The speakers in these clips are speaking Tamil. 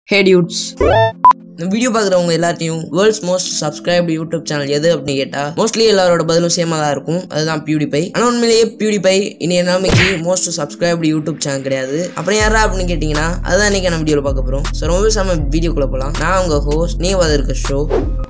ஹே டியூட்ஸ் இந்த வீடியோ பார்க்குறவங்க எல்லாத்தையும் world's most subscribed YouTube channel எது அப்படின்னு கேட்டால் மோஸ்ட்லி எல்லாரோட பதிலும் சேமாக தான் இருக்கும் அதுதான் பியூடிபை ஆனால் உண்மையிலேயே பியூடிபை இனி நிலைமைக்கு மோஸ்ட் சப்ஸ்கிரைப்டு யூடியூப் சேனல் கிடையாது அப்புறம் யாரா அப்படின்னு கேட்டிங்கன்னா அதுதான் இன்றைக்கி நம்ம வீடியோவில் பார்க்க போகிறோம் ஸோ ரொம்ப செம்ம வீடியோக்குள்ளே போகலாம் நான் உங்கள் ஹோஸ்ட் நீங்கள் பார்த்துருக்க ஷோ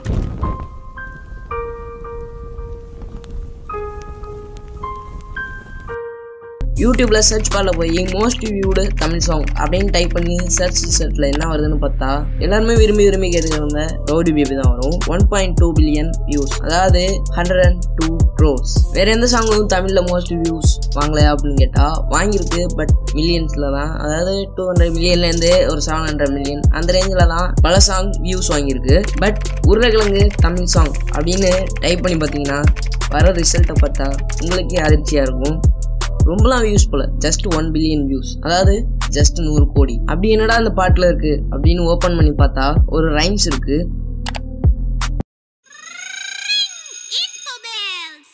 யூடியூப்ல சர்ச் பாரில் போய் மோஸ்ட் வியூடு தமிழ் சாங் அப்படின்னு டைப் பண்ணி சர்ச் ரிசல்ட்ல என்ன வருதுன்னு பார்த்தா எல்லாருமே விரும்பி விரும்பி கேட்டுக்கிறவங்க ரவுடி பேபி தான் வரும் one point two billion views அதாவது ஹண்ட்ரட் அண்ட் டூ க்ரோஸ் வேற எந்த சாங்கும் தமிழ்ல மோஸ்ட் வியூஸ் வாங்கலையா அப்படின்னு கேட்டா வாங்கியிருக்கு பட் மில்லியன்ஸ்ல தான் அதாவது டூ ஹண்ட்ரட் மில்லியன்லேருந்து ஒரு செவன் ஹண்ட்ரட் மில்லியன் அந்த ரேஞ்சில் தான் பல சாங் வியூஸ் வாங்கியிருக்கு பட் உருளைக்கிழங்கு தமிழ் சாங் அப்படின்னு டைப் பண்ணி பார்த்தீங்கன்னா வர ரிசல்ட்டை பார்த்தா உங்களுக்கே அதிர்ச்சியாக இருக்கும் ரொம்பலாம் வியூஸ் போல ஜஸ்ட் ஒன் பில்லியன் வியூஸ் அதாவது ஜஸ்ட் நூறு கோடி அப்படி என்னடா அந்த பாட்டில் இருக்கு அப்படின்னு ஓப்பன் பண்ணி பார்த்தா ஒரு ரைம்ஸ் இருக்கு Infobells!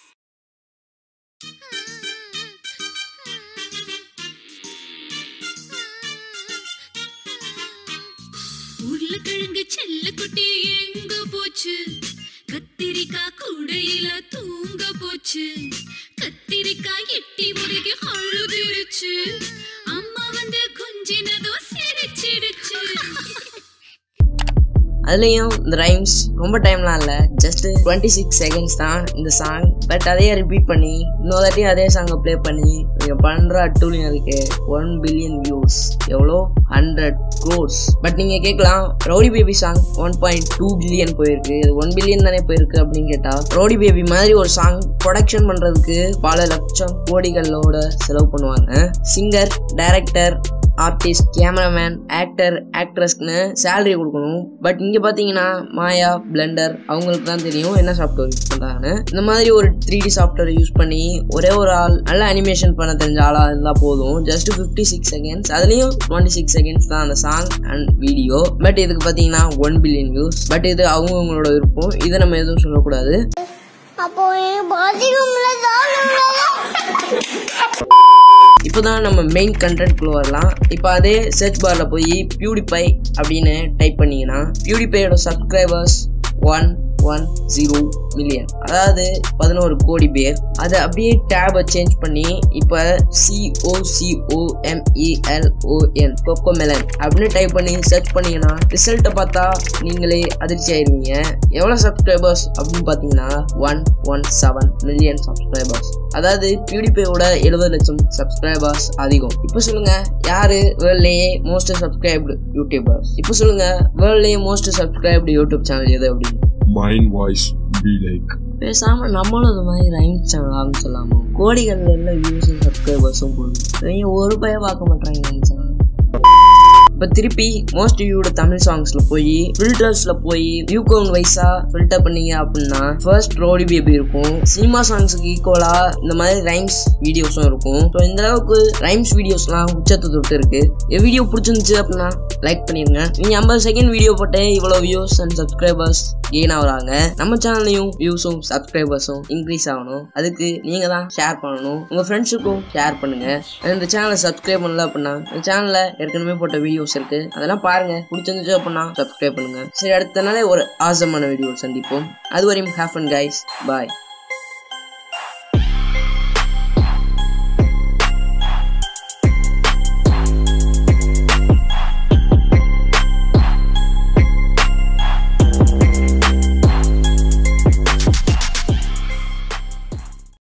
உருளைக்கிழங்கு செல்ல குட்டி எங்க போச்சு கத்திரிக்காய் கூடையில தூங்க போச்சு கத்திரிக்காய் எட்டி முறைக்கு அழுதுருச்சு அம்மா வந்து குஞ்சினதும் சிரிச்சிடுச்சு அதுலேயும் இந்த ரைம்ஸ் ரொம்ப டைம்லாம் இல்லை ஜஸ்ட் டுவெண்ட்டி சிக்ஸ் செகண்ட்ஸ் தான் இந்த சாங் பட் அதையே ரிப்பீட் பண்ணி இன்னொரு தாட்டி அதே சாங்கை ப்ளே பண்ணி நீங்கள் பண்ணுற அட்டூலியம் இருக்கு ஒன் பில்லியன் வியூஸ் எவ்வளோ ஹண்ட்ரட் க்ரோர்ஸ் பட் நீங்கள் கேட்கலாம் rowdy baby song one point two billion போயிருக்கு ஒன் பில்லியன் தானே போயிருக்கு அப்படின்னு கேட்டால் ரவுடி பேபி மாதிரி ஒரு சாங் ப்ரொடக்ஷன் பண்ணுறதுக்கு பல லட்சம் கோடிகளோட செலவு பண்ணுவாங்க singer director artist cameraman actor ஆக்ட்ரஸ்க்கு சேலரி கொடுக்கணும் பட் இங்கே பார்த்தீங்கன்னா மாயா பிளெண்டர் அவங்களுக்கு தான் தெரியும் என்ன சாஃப்ட்வேர் யூஸ் பண்ணுறாங்கன்னு இந்த மாதிரி ஒரு த்ரீ டி சாஃப்ட்வேர் யூஸ் பண்ணி ஒரே ஒரு ஆள் நல்ல அனிமேஷன் பண்ண தெரிஞ்ச ஆளாக இருந்தால் போதும் ஜஸ்ட் ஃபிஃப்டி சிக்ஸ் செகண்ட்ஸ் அதுலேயும் டுவெண்ட்டி சிக்ஸ் செகண்ட்ஸ் தான் அந்த சாங் அண்ட் வீடியோ பட் இதுக்கு பார்த்தீங்கன்னா ஒன் பில்லியன் வியூஸ் பட் இது அவங்கவுங்களோட விருப்பம் இதை நம்ம எதுவும் சொல்லக்கூடாது அப்போ என் பாத்ரூம்ல இப்போதான் நம்ம மெயின் கண்டென்ட்குள்ள வரலாம் இப்போ அதே சர்ச் பார்ல போய் பியூடிபை அப்படின்னு டைப் பண்ணீங்கன்னா பியூடிபையோட subscribers one one zero million அதாவது பதினோரு கோடி பேர் அதை அப்படியே டேபை சேஞ்ச் பண்ணி இப்போ சிஓசிஓஎம்இஎல்ஓஎன் கொக்கோமெலன் அப்படின்னு டைப் பண்ணி சர்ச் பண்ணீங்கன்னா ரிசல்ட்டை பார்த்தா நீங்களே அதிர்ச்சி ஆயிருவீங்க எவ்வளோ சப்ஸ்கிரைபர்ஸ் அப்படின்னு பார்த்தீங்கன்னா one one seven million subscribers அதாவது பியூடிபையோட எழுபது லட்சம் சப்ஸ்கிரைபர்ஸ் அதிகம் இப்போ சொல்லுங்க யாரு வேர்ல்ட்லேயே மோஸ்ட் சப்ஸ்கிரைப்டு யூடியூபர்ஸ் இப்போ சொல்லுங்க வேர்ல்ட்லேயே மோஸ்ட் சப்ஸ்கிரைப்டு யூடியூப் சேனல் எது அப்படின்னு mine voice be like பேசாம நம்மளும் இது மாதிரி ரைம் சேனல் ஆரம்பிச்சிடலாமா கோடிகள்ல எல்லாம் வியூஸும் சப்ஸ்கிரைபர்ஸும் போகுது இவங்க ஒரு பய பார்க்க மாட்டாங்க ரைம் சேனல் இப்போ திருப்பி மோஸ்ட் வியூட தமிழ் சாங்ஸ்ல போய் ஃபில்டர்ஸ்ல போய் வியூ கவுண்ட் வைஸா ஃபில்டர் பண்ணீங்க அப்படின்னா ஃபர்ஸ்ட் ரோடி பேபி இருக்கும் சினிமா சாங்ஸுக்கு ஈக்குவலா இந்த மாதிரி ரைம்ஸ் வீடியோஸும் இருக்கும் ஸோ இந்த அளவுக்கு ரைம்ஸ் வீடியோஸ்லாம் உச்சத்தை தொட்டு இருக்கு என் வீடியோ பிடிச்சிருந்துச்சு அப்படின்னா லைக் பண்ணிருங்க நீங்க ஐம்பது செகண்ட் வீடியோ போட்டு இவ்வளோ வியூஸ் அண்ட் சப்ஸ்கிரைபர்ஸ் கெயின் ஆகுறாங்க நம்ம சேனல்லையும் வியூஸும் சப்ஸ்கிரைபர்ஸும் இன்க்ரீஸ் ஆகணும் அதுக்கு நீங்க தான் ஷேர் பண்ணணும் உங்க ஃப்ரெண்ட்ஸுக்கும் ஷேர் பண்ணுங்க இந்த சேனலை சப்ஸ்கிரைப் பண்ணல அப்படின்னா இந்த சேனல்ல ஏற்கனவே போட்ட வீடியோஸ் இருக்கு அதெல்லாம் பாருங்க பிடிச்சிருந்துச்சு அப்படின்னா சப்ஸ்கிரைப் பண்ணுங்க சரி அடுத்த நாளே ஒரு ஆசமான வீடியோ சந்திப்போம் அது வரையும் ஹேஃப் அண்ட் கைஸ் பாய்